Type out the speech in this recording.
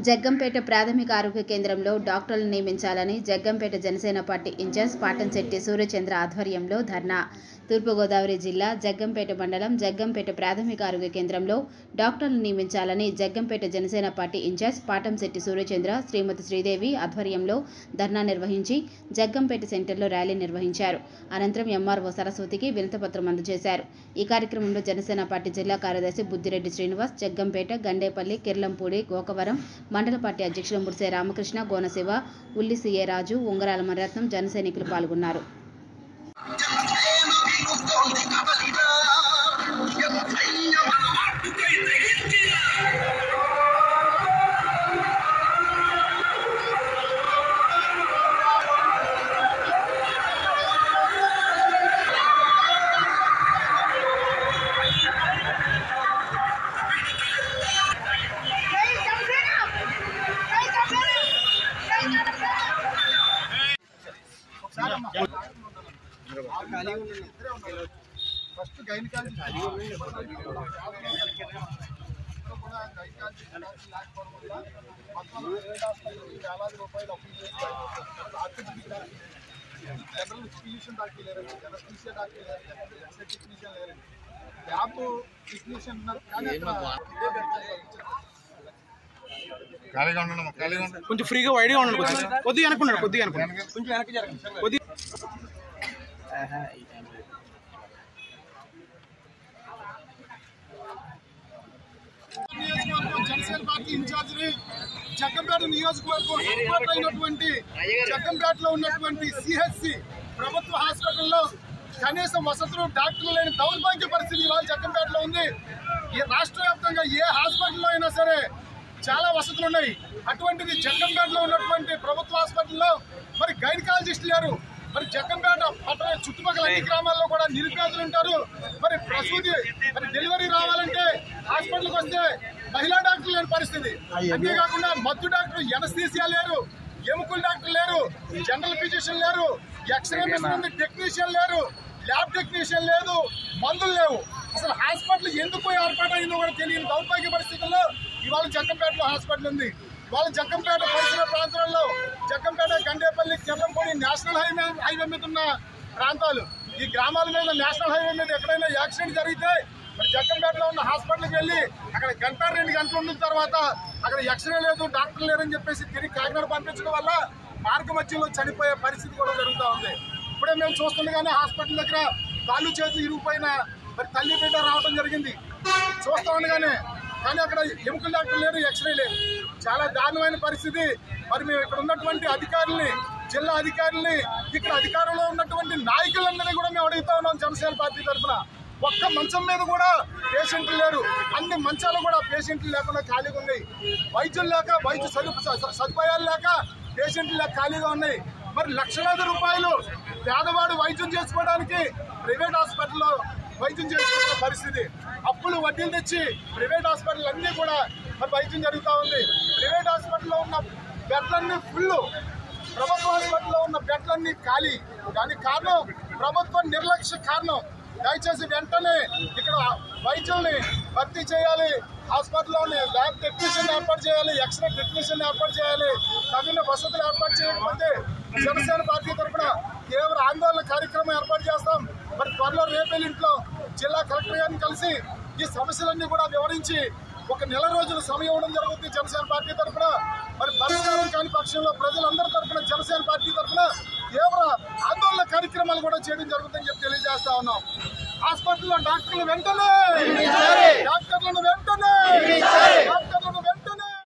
జగ్గంపేట ప్రాథమిక ఆరోగ్య కేంద్రంలో డాక్టర్లు నియమించాలని జగ్గంపేట జనసేన పార్టీ ఇన్ఛార్జ్ పాటంశెట్టి సూర్యచంద్ర ఆధ్వర్యంలో ధర్నా తూర్పుగోదావరి జిల్లా జగ్గంపేట మండలం జగ్గంపేట ప్రాథమిక ఆరోగ్య కేంద్రంలో డాక్టర్లు నియమించాలని జగ్గంపేట జనసేన పార్టీ ఇన్ఛార్జ్ పాటంశెట్టి సూర్యచంద్ర శ్రీమతి శ్రీదేవి ఆధ్వర్యంలో ధర్నా నిర్వహించి జగ్గంపేట సెంటర్లో ర్యాలీ నిర్వహించారు అనంతరం ఎంఆర్ఓ సరస్వతికి వినతిపత్రం అందజేశారు ఈ కార్యక్రమంలో జనసేన పార్టీ జిల్లా కార్యదర్శి బుద్దిరెడ్డి శ్రీనివాస్ జగ్గంపేట గండేపల్లి కిర్లంపూడి గోకవరం మండల పార్టీ అధ్యక్షులు మురిసే రామకృష్ణ గోనశివ ఉల్లి సిఏ రాజు ఉంగరాల మరత్నం జన సైనికులు పాల్గొన్నారు ఫస్ట్ గైనకాలజీ మొత్తం వేలాది రూపాయలు అప్పు చేసి జనరల్ ఫిజిషియన్ డాక్టర్ లేరండి జనరల్ ఫిజిషియన్ డాక్టర్ లేరు ఎక్స్రే టెక్నీషియన్ లేరండి ల్యాబ్ టెక్నీషియన్ ఉన్నారు కానీ అక్కడ ఖాళీగా ఉండడం ఖాళీగా ఉండడం కొంచెం ఫ్రీగా వైడ్గా ఉండండి కొంచెం కొద్దిగా అనుకున్నాడు కొద్దిగా అనుకున్నాడు కొంచెం వెనక్కి జరగండి కొద్దిగా నియోజకవర్గం జనసేన పార్టీ ఇన్ఛార్జిని జగ్గంపేట నియోజకవర్గం హెడ్ క్వార్టర్ అయినటువంటి జగ్గంపేటలో ఉన్నటువంటి సిహెచ్సి ప్రభుత్వ హాస్పిటల్లో కనీసం వసతులు డాక్టర్లు లేని దౌర్భాగ్య పరిస్థితి ఇవాళ జగ్గంపేటలో ఉంది ఈ రాష్ట్ర వ్యాప్తంగా ఏ హాస్పిటల్లో అయినా సరే చాలా వసతులు ఉన్నాయి అటువంటిది జగ్గంపేటలో ఉన్నటువంటి ప్రభుత్వ హాస్పిటల్లో మరి గైనకాలజిస్ట్ లేరు మరి జగ్గంపేట పట్టణ చుట్టుపక్కల అన్ని గ్రామాల్లో కూడా నిరుపేదలు ఉంటారు మరి ప్రసూతి మరి డెలివరీ రావాలంటే హాస్పిటల్కి వస్తే మహిళా డాక్టర్ లేని పరిస్థితి అంతేకాకుండా మత్తు డాక్టర్ ఎనస్థీసియా లేరు ఎముకల డాక్టర్ లేరు జనరల్ ఫిజిషియన్ లేరు ఎక్స్రే మిషన్ టెక్నీషియన్ లేరు ల్యాబ్ టెక్నీషియన్ లేదు మందులు లేవు అసలు హాస్పిటల్ ఎందుకు ఏర్పాటైందో కూడా తెలియని దౌర్భాగ్య పరిస్థితుల్లో ఇవాళ జగ్గంపేటలో హాస్పిటల్ ఉంది ఇవాళ జగ్గంపేట పరిసర ప్రాంతాల్లో Jaggampeta Gandepalli Kirlampudi national highway highway మీద ఉన్న ప్రాంతాలు ఈ గ్రామాల మీద నేషనల్ హైవే మీద ఎక్కడైనా యాక్సిడెంట్ జరిగితే మరి జగ్గంపేటలో ఉన్న హాస్పిటల్కి వెళ్ళి అక్కడ గంట రెండు గంటలు ఉన్న తర్వాత అక్కడ ఎక్స్రే లేదు డాక్టర్ లేరని చెప్పేసి తిరిగి కాకినాడ పంపించడం వల్ల మార్గ మధ్యలో చనిపోయే పరిస్థితి కూడా జరుగుతూ ఉంది ఇప్పుడే మేము చూస్తుండగానే హాస్పిటల్ దగ్గర కాళ్ళు చేతులు ఇరిగిపోయిన మరి తల్లి బిడ్డ రావడం జరిగింది చూస్తూ ఉండగానే కానీ అక్కడ ఎముకల డాక్టర్ లేరు ఎక్స్రే లేరు చాలా దారుణమైన పరిస్థితి మరి మేము ఇక్కడ ఉన్నటువంటి అధికారుల్ని జిల్లా అధికారుల్ని ఇక్కడ అధికారంలో ఉన్నటువంటి నాయకులందరినీ కూడా మేము అడుగుతా ఉన్నాం జనసేన పార్టీ తరఫున ఒక్క మంచం మీద కూడా పేషెంట్లు లేరు అన్ని మంచాలు కూడా పేషెంట్లు లేకుండా ఖాళీగా ఉన్నాయి వైద్యులు లేక వైద్య సదు- స- సదుపాయాలు లేక పేషెంట్లు లేక ఖాళీగా ఉన్నాయి మరి లక్షలాది రూపాయలు పేదవాడు వైద్యం చేసుకోవడానికి ప్రైవేట్ హాస్పిటల్లో వైద్యం చేసుకునే పరిస్థితి అప్పులు వడ్డీలు తెచ్చి ప్రైవేట్ హాస్పిటల్ అన్నీ కూడా మరి వైద్యం జరుగుతూ ఉంది ప్రైవేట్ హాస్పిటల్లో ఉన్న బెడ్లన్నీ ఫుల్ ప్రభుత్వ హాస్పిటల్లో ఉన్న బెడ్లన్నీ ఖాళీ దానికి కారణం ప్రభుత్వం నిర్లక్ష్య కారణం దయచేసి వెంటనే ఇక్కడ వైద్యుల్ని భర్తీ చేయాలి హాస్పిటల్లోని ల్యాబ్ టెక్నీషియన్ ఏర్పాటు చేయాలి ఎక్స్రే టెక్నీషియన్ ఏర్పాటు చేయాలి తగిన వసతులు ఏర్పాటు చేయకపోతే జనసేన పార్టీ తరఫున తీవ్ర ఆందోళన కార్యక్రమం ఏర్పాటు చేస్తాం మరి త్వరలో రేపెల్లింట్లో జిల్లా కలెక్టర్ గారిని కలిసి ఈ సమస్యలన్నీ కూడా వివరించి ఒక నెల రోజుల సమయం ఇవ్వడం జరుగుతుంది జనసేన పార్టీ తరఫున మరి పరిష్కారం కాని పక్షంలో ప్రజలందరి తరఫున జనసేన పార్టీ తరఫున తీవ్ర ఆందోళన కార్యక్రమాలు కూడా చేయడం జరుగుతుందని చెప్పి తెలియజేస్తా ఉన్నాం హాస్పిటల్లో డాక్టర్లు వెంటనే డాక్టర్లను వెంటనే డాక్టర్లు